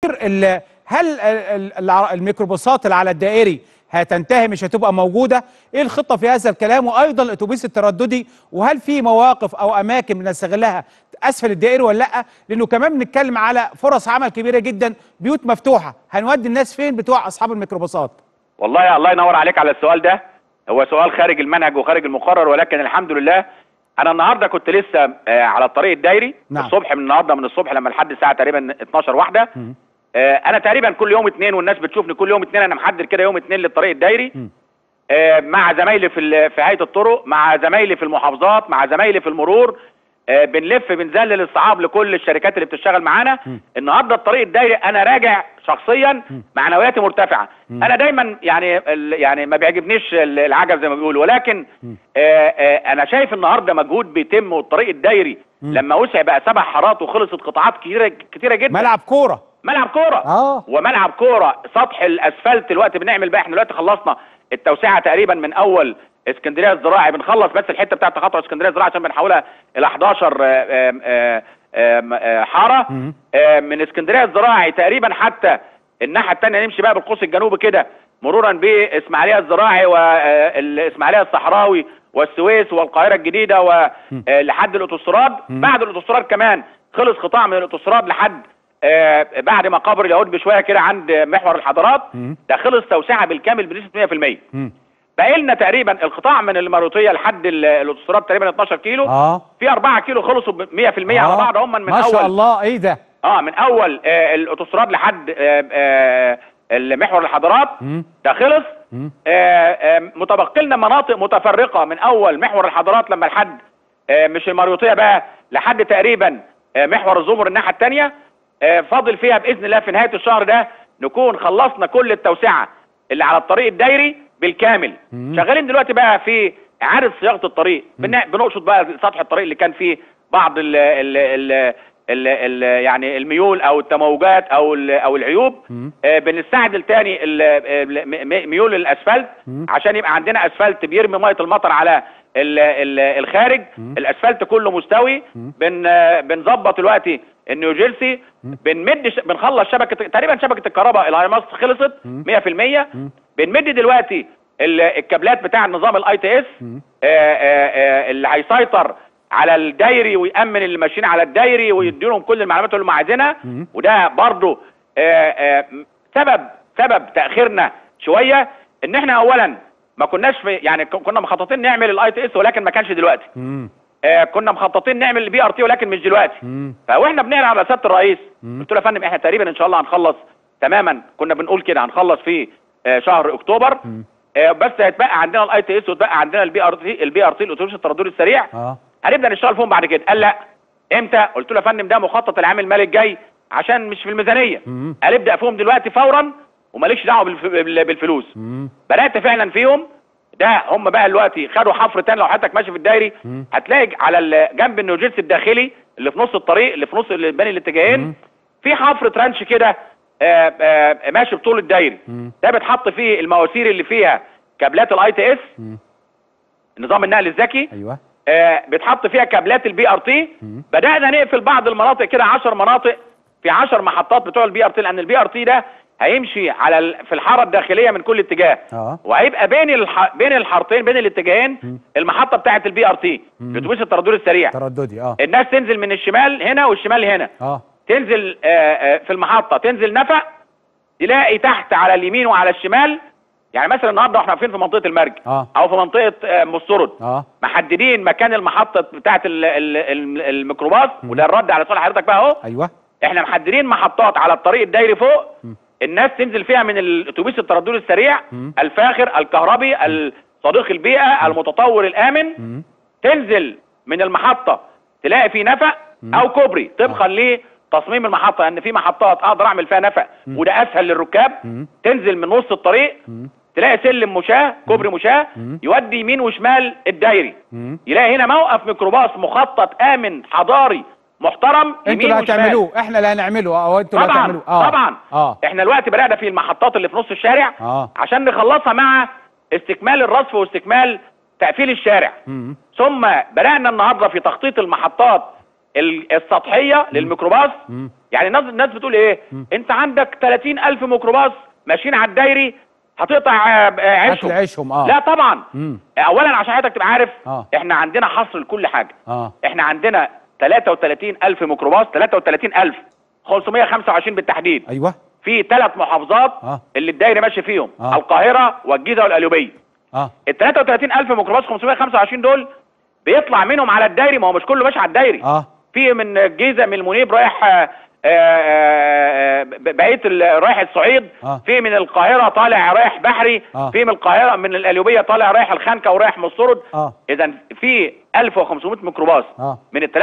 دكتور ال- هل ال- ال- الميكروباصات اللي على الدائري هتنتهي مش هتبقى موجوده ايه الخطه في هذا الكلام وايضا الاتوبيس الترددي وهل في مواقف او اماكن بنستغلها اسفل الدائري ولا لا لانه كمان بنتكلم على فرص عمل كبيره جدا بيوت مفتوحه هنودي الناس فين بتوع اصحاب الميكروباصات والله الله ينور عليك على السؤال ده هو سؤال خارج المنهج وخارج المقرر ولكن الحمد لله انا النهارده كنت لسه آه، على الطريق الدايري نعم. الصبح من النهارده من الصبح لما لحد الساعه تقريبا 12 واحده مم. آه، انا تقريبا كل يوم اثنين والناس بتشوفني كل يوم اثنين انا محدد كده يوم اثنين للطريق الدايري مم. آه، مع زمايلي في ال- في هيئه الطرق مع زمايلي في المحافظات مع زمايلي في المرور آه، بنلف بنذلل الصعاب لكل الشركات اللي بتشتغل معانا مم. النهارده الطريق الدايري انا راجع شخصيا معنوياتي مرتفعه مم. انا دايما يعني ال- يعني ما بيعجبنيش ال- العجب زي ما بيقولوا ولكن مم. آه، آه، انا شايف النهارده مجهود بيتم والطريق الدايري مم. لما وسع بقى سبع حارات وخلصت قطاعات كتيره كتيره جدا ملعب كوره ملعب كوره اه وملعب كوره سطح الاسفلت دلوقتي بنعمل بقى احنا دلوقتي خلصنا التوسعه تقريبا من اول اسكندريه الزراعي بنخلص بس الحته بتاعت تخطع اسكندريه الزراعي عشان بنحولها الى 11 آه، آم، آه، آم، آه، حاره مم. آه، من اسكندريه الزراعي تقريبا حتى الناحيه الثانيه نمشي بقى بالقوس الجنوبي كده مرورا باسماعيليه الزراعي والاسماعيليه الصحراوي والسويس والقاهره الجديده ولحد الاوتوستراد مم. بعد الاوتوستراد كمان خلص قطاع من الاوتوستراد لحد آه، بعد مقابر اليهود بشويه كده عند محور الحضارات مم. ده خلص توسعه بالكامل بنسبه 100% مم. باقي لنا تقريبا القطاع من الماروتيه لحد ال- الاوتوستراد تقريبا 12 كيلو اه في 4 كيلو خلصوا ب 100% على آه. بعض هم من ما اول شاء الله ايه ده اه من اول آه الاوتوستراد لحد آه آه محور الحضارات مم. ده خلص مم. آه آه متبقي لنا مناطق متفرقه من اول محور الحضارات لما لحد آه مش المريوطيه بقى لحد تقريبا آه محور الزمر الناحيه الثانيه آه فاضل فيها باذن الله في نهايه الشهر ده نكون خلصنا كل التوسعه اللي على الطريق الدايري بالكامل مم. شغالين دلوقتي بقى في اعاده صياغه الطريق بن- بنقصد بقى سطح الطريق اللي كان فيه بعض ال ال ال ال ال يعني الميول او التموجات او ال او العيوب مم. آه، بنستعدل تاني ال- ال- م- م- ميول الاسفلت مم. عشان يبقى عندنا اسفلت بيرمي ميه المطر على ال- ال- الخارج مم. الاسفلت كله مستوي مم. بن آه، بنظبط دلوقتي النيوجيرسي مم. بنمد ش- بنخلص شبكه تقريبا شبكه الكهرباء الهايماست خلصت مم. 100% مم. بنمد دلوقتي ال- الكابلات بتاع النظام الاي تي اس مم. اللي هيسيطر على الدايري ويامن اللي ماشيين على الدايري ويديلهم كل المعلومات اللي هم عايزينها مم. وده برضو آه، آه، سبب سبب تاخيرنا شويه ان احنا اولا ما كناش في يعني ك- كنا مخططين نعمل الاي تي اس ولكن ما كانش دلوقتي مم. آه، كنا مخططين نعمل البي ار تي ولكن مش دلوقتي مم. فاحنا بنعلن على سياده الرئيس مم. قلت له يا فندم احنا تقريبا ان شاء الله هنخلص تماما كنا بنقول كده هنخلص في آه، شهر اكتوبر مم. آه، بس هيتبقى عندنا الاي تي اس وتبقى عندنا البي ار تي البي ار تي الاتوبيس الترددي السريع اه هنبدا نشتغل فيهم بعد كده قال لا امتى قلت له يا فندم ده مخطط العام المالي الجاي عشان مش في الميزانيه مم. قال ابدا فيهم دلوقتي فورا ومالكش دعوه بالف- بال- بالفلوس مم. بدات فعلا فيهم ده هم بقى دلوقتي خدوا حفر تاني لو حضرتك ماشي في الدايري مم. هتلاقي على ال- جنب النيوجيرسي الداخلي اللي في نص الطريق اللي في نص اللي بين الاتجاهين مم. في حفر ترانش كده آه، آه، ماشي بطول الدايري مم. ده بتحط فيه المواسير اللي فيها كابلات الاي تي اس مم. نظام النقل الذكي ايوه آه، بتحط فيها كابلات البي ار تي مم. بدانا نقفل بعض المناطق كده 10 مناطق في 10 محطات بتوع البي ار تي لان البي ار تي ده هيمشي على ال- في الحاره الداخليه من كل اتجاه اه وهيبقى بين الح... بين الحارتين بين الاتجاهين مم. المحطه بتاعه البي ار تي مم. الاتوبيس الترددي السريع ترددي اه الناس تنزل من الشمال هنا والشمال هنا اه تنزل آه، آه، في المحطه تنزل نفق تلاقي تحت على اليمين وعلى الشمال يعني مثلا النهارده احنا واقفين في منطقه المرج اه او في منطقه آه، مسترد اه محددين مكان المحطه بتاعه ال- ال- ال- الميكروباص وده الرد على سؤال حضرتك بقى اهو ايوه احنا محددين محطات على الطريق الدايري فوق م. الناس تنزل فيها من الاتوبيس الترددي السريع م. الفاخر الكهربي صديق البيئه المتطور الامن مم. تنزل من المحطه تلاقي في نفق م. او كوبري طبقا لتصميم المحطه لان في محطات اقدر اعمل فيها نفق م. وده اسهل للركاب مم. تنزل من نص الطريق مم. تلاقي سلم مشاه كوبري مشاه م. يودي يمين وشمال الدايري مم. يلاقي هنا موقف ميكروباص مخطط امن حضاري محترم انتوا يمين اللي وشمال. هتعملوه احنا اللي هنعمله او انتوا اللي طبعا هتعملوه اه طبعا اه احنا دلوقتي بدأنا في المحطات اللي في نص الشارع اه عشان نخلصها مع استكمال الرصف واستكمال تقفيل الشارع مم. ثم بدأنا النهارده في تخطيط المحطات ال- السطحيه للميكروباص مم. يعني الناس الناس بتقول ايه انت عندك 30 الف ميكروباص ماشيين على الدايري هتقطع آه، آه، عيشهم اكل عيشهم اه لا طبعا مم. اولا عشان حضرتك تبقى عارف آه. احنا عندنا حصر لكل حاجه اه احنا عندنا 33 الف ميكروباص 33 الف 525 بالتحديد ايوه في ثلاث محافظات آه. اللي الدايري ماشي فيهم آه. القاهره والجيزه والقليوبيه اه ال 33 الف ميكروباص 525 دول بيطلع منهم على الدايري ما هو مش كله ماشي على الدايري اه في من الجيزه من المنيب رايح آه، آه، ب- بقيه ال- رايح الصعيد آه. في من القاهره طالع رايح بحري آه. في من القاهره من القليوبيه طالع رايح الخنكه ورايح مصرد اه اذا في 1500 ميكروباص اه من ال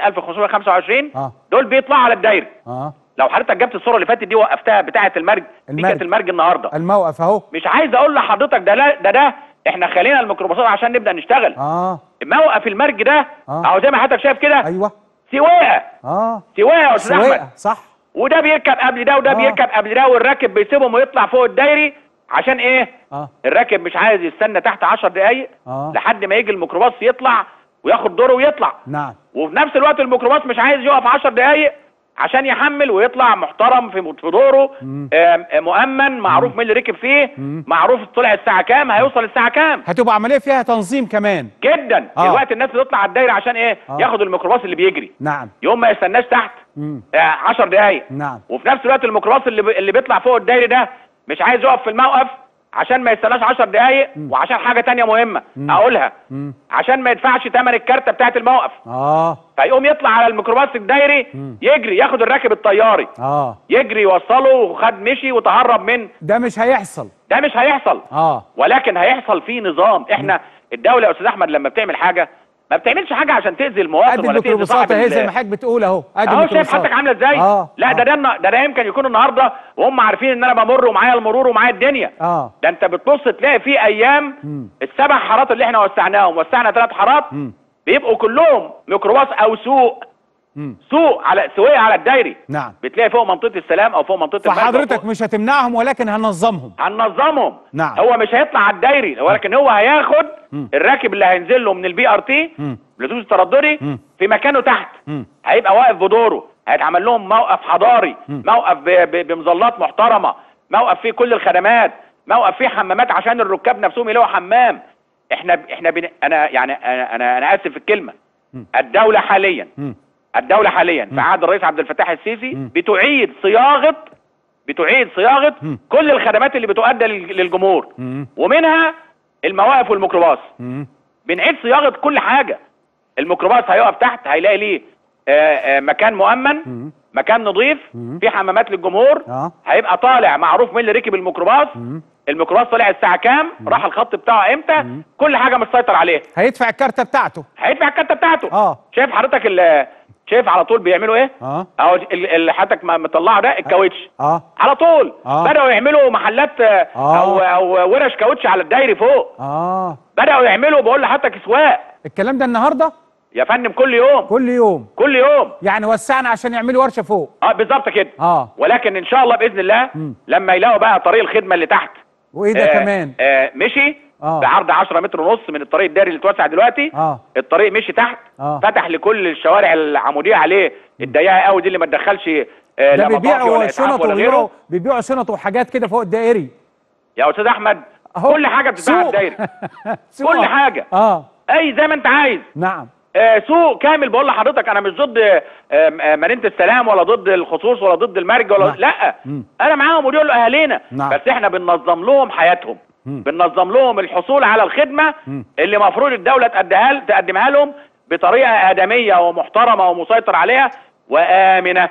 33525 اه دول بيطلعوا على الدايري اه لو حضرتك جبت الصوره اللي فاتت دي وقفتها بتاعه المرج دي المرج. كانت المرج النهارده الموقف اهو مش عايز اقول لحضرتك ده لا ده ده احنا خلينا الميكروباصات عشان نبدا نشتغل اه موقف المرج ده آه. اهو زي ما حضرتك شايف كده ايوه سواقه اه سواقه يا استاذ احمد سواقه صح وده بيركب قبل ده وده آه. بيركب قبل ده والراكب بيسيبهم ويطلع فوق الدايري عشان ايه اه الراكب مش عايز يستنى تحت 10 دقايق اه لحد ما يجي الميكروباص يطلع وياخد دوره ويطلع نعم وفي نفس الوقت الميكروباص مش عايز يقف 10 دقايق عشان يحمل ويطلع محترم في في دوره مم. آم، آم، مؤمن معروف مين اللي ركب فيه مم. معروف طلع الساعه كام هيوصل الساعه كام هتبقى عمليه فيها تنظيم كمان جدا آه. دلوقتي الناس بتطلع على الدايره عشان ايه آه. ياخد الميكروباص اللي بيجري نعم يوم ما يستناش تحت مم. 10 دقايق نعم وفي نفس الوقت الميكروباص اللي, ب... اللي بيطلع فوق الدايري ده مش عايز يقف في الموقف عشان ما يستناش 10 دقايق وعشان حاجه تانية مهمه مم. اقولها مم. عشان ما يدفعش ثمن الكارته بتاعه الموقف اه فيقوم يطلع على الميكروباص الدايري مم. يجري ياخد الراكب الطياري اه يجري يوصله وخد مشي وتهرب من ده مش هيحصل ده مش هيحصل اه ولكن هيحصل فيه نظام احنا الدوله يا استاذ احمد لما بتعمل حاجه ما بتعملش حاجه عشان تاذي المواطن ادي ولا تاذي الميكروباصات صاحب اهي ال- زي ما حضرتك بتقول اهو ادي اهو شايف الميكروباصات حضرتك عامله ازاي اه لا آه. ده ده النا- ده ده يمكن يكون النهارده وهم عارفين ان انا بمر ومعايا المرور ومعايا الدنيا اه ده انت بتبص تلاقي في ايام مم. السبع حارات اللي احنا وسعناهم وسعنا ثلاث حارات مم. بيبقوا كلهم ميكروباص او سوق مم. سوق على سواقه على الدايري نعم بتلاقي فوق منطقه السلام او فوق منطقه المرج أو فحضرتك فوق- مش هتمنعهم ولكن هننظمهم هننظمهم نعم. هو مش هيطلع على الدايري ولكن هو هياخد مم. الراكب اللي هينزل له من البي ار تي مم. بلوتوث الترددي مم. في مكانه تحت مم. هيبقى واقف بدوره هيتعمل لهم موقف حضاري مم. موقف ب- ب- بمظلات محترمه موقف فيه كل الخدمات موقف فيه حمامات عشان الركاب نفسهم يلاقوا حمام احنا احنا بن... انا يعني انا انا, أنا اسف في الكلمه مم. الدوله حاليا مم. الدوله حاليا في عهد الرئيس عبد الفتاح السيسي مم. بتعيد صياغه بتعيد صياغه مم. كل الخدمات اللي بتؤدى لل- للجمهور مم. ومنها المواقف والميكروباص مم. بنعيد صياغه كل حاجه الميكروباص هيقف تحت هيلاقي ليه آه، آه، مكان مؤمن مم. مكان نظيف مم. في حمامات للجمهور اه هيبقى طالع معروف مين اللي ركب الميكروباص مم. الميكروباص طلع الساعه كام راح الخط بتاعه امتى مم. كل حاجه مسيطر عليه هيدفع الكارته بتاعته هيدفع الكارته بتاعته اه شايف حضرتك ال- شايف على طول بيعملوا ايه اه اهو ال- اللي حضرتك م- مطلعه ده الكاوتش اه على طول آه. بداوا يعملوا محلات آه، آه. او او ورش كاوتش على الدايري فوق اه بداوا يعملوا بقول لحضرتك اسواق الكلام ده النهارده يا فندم كل يوم كل يوم كل يوم يعني وسعنا عشان يعملوا ورشه فوق اه بالظبط كده اه ولكن ان شاء الله باذن الله مم. لما يلاقوا بقى طريق الخدمه اللي تحت وايه ده آه، كمان آه مشي آه. بعرض 10 متر ونص من الطريق الداري اللي اتوسع دلوقتي اه الطريق مشي تحت آه. فتح لكل الشوارع العموديه عليه الضيقه قوي دي اللي ما تدخلش آه، ده لا مطافي بيبيعوا ولا اسعاف شنط ولا وبيبيعوا غيره بيبيعوا شنط وحاجات كده فوق الدائري يا استاذ احمد أهو. كل حاجه بتتباع سوق. الدايري سوق. كل حاجه اه اي زي ما انت عايز نعم آه، سوق كامل بقول لحضرتك انا مش ضد آه، آه، مدينه السلام ولا ضد الخصوص ولا ضد المرج ولا نعم. لا مم. انا معاهم ودول اهالينا نعم. بس احنا بننظم لهم حياتهم مم. بننظم لهم الحصول على الخدمه مم. اللي مفروض الدوله تقدمها تقدمها لهم بطريقه ادميه ومحترمه ومسيطر عليها وامنه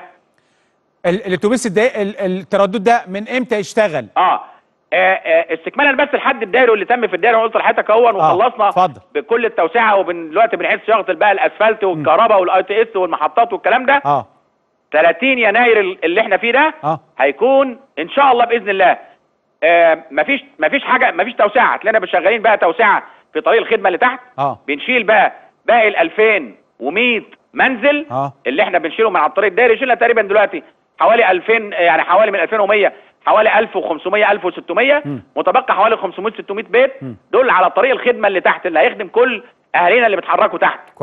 ال- الاتوبيس الدا- ال- التردد ده من امتى يشتغل اه آه، آه، استكمالا بس لحد الدائري اللي تم في الدائري قلت لحضرتك اهو وخلصنا اتفضل. بكل التوسعه وبن دلوقتي بنعيد صياغه بقى الاسفلت والكهرباء والاي تي اس والمحطات والكلام ده اه 30 يناير ال- اللي احنا فيه ده اه هيكون ان شاء الله باذن الله آه مفيش مفيش حاجه مفيش توسعه هتلاقينا شغالين بقى توسعه في طريق الخدمه اللي تحت اه بنشيل بقى باقي ال 2100 منزل اه اللي احنا بنشيله من على الطريق الدائري شيلنا تقريبا دلوقتي حوالي 2000 يعني حوالي من 2100 حوالي 1500 1600 مم. متبقى حوالي 500 600 بيت مم. دول على طريق الخدمه اللي تحت اللي هيخدم كل اهالينا اللي بيتحركوا تحت كويس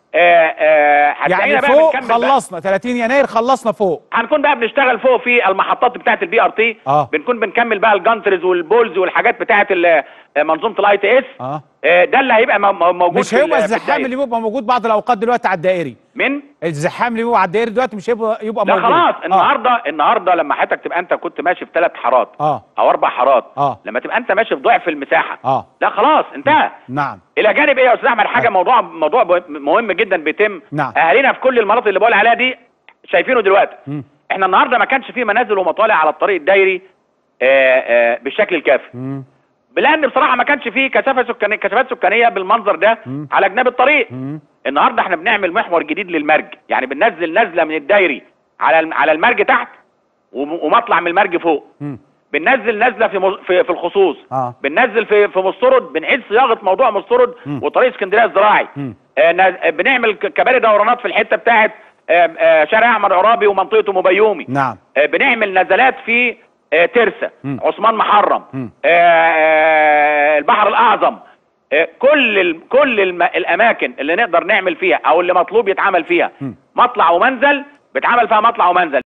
آه آه هتلاقينا يعني بقى فوق بنكمل بقى. خلصنا 30 يناير خلصنا فوق هنكون بقى بنشتغل فوق في المحطات بتاعه البي ار تي آه. بنكون بنكمل بقى الجانترز والبولز والحاجات بتاعه ال- منظومه الاي تي اس اه ده اللي هيبقى م- م- موجود مش في ال- هيبقى في الزحام الدايرة. اللي بيبقى موجود بعض الاوقات دلوقتي على الدائري من الزحام اللي بيبقى على الدائري دلوقتي مش هيبقى يبقى لا موجود خلاص آه. النهارده النهارده لما حضرتك تبقى انت كنت ماشي في ثلاث حارات اه او اربع حارات آه. لما تبقى انت ماشي في ضعف المساحه اه لا خلاص انتهى نعم الى جانب ايه يا استاذ احمد حاجه آه. موضوع موضوع ب- مهم جدا بيتم نعم. اهالينا في كل المناطق اللي بقول عليها دي شايفينه دلوقتي مم. احنا النهارده ما كانش فيه منازل ومطالع على الطريق الدايري آه، آه، بالشكل الكافي مم. لان بصراحه ما كانش فيه كثافه سكانيه كثافات سكانيه بالمنظر ده مم. على جناب الطريق مم. النهارده احنا بنعمل محور جديد للمرج يعني بننزل نزله من الدايري على الم- على المرج تحت وم- ومطلع من المرج فوق مم. بننزل نزله في مز- في, في الخصوص اه بننزل في في مسترد بنعيد صياغه موضوع مسترد مم. وطريق اسكندريه الزراعي مم. آه نز- بنعمل ك- كباري دورانات في الحته بتاعه آه، آه، شارع احمد عرابي ومنطقه ام بيومي نعم آه، بنعمل نزلات في آه، ترسا مم. عثمان محرم مم. آه، آه، البحر الاعظم آه، كل ال- كل الم- الاماكن اللي نقدر نعمل فيها او اللي مطلوب يتعمل فيها مم. مطلع ومنزل بيتعمل فيها مطلع ومنزل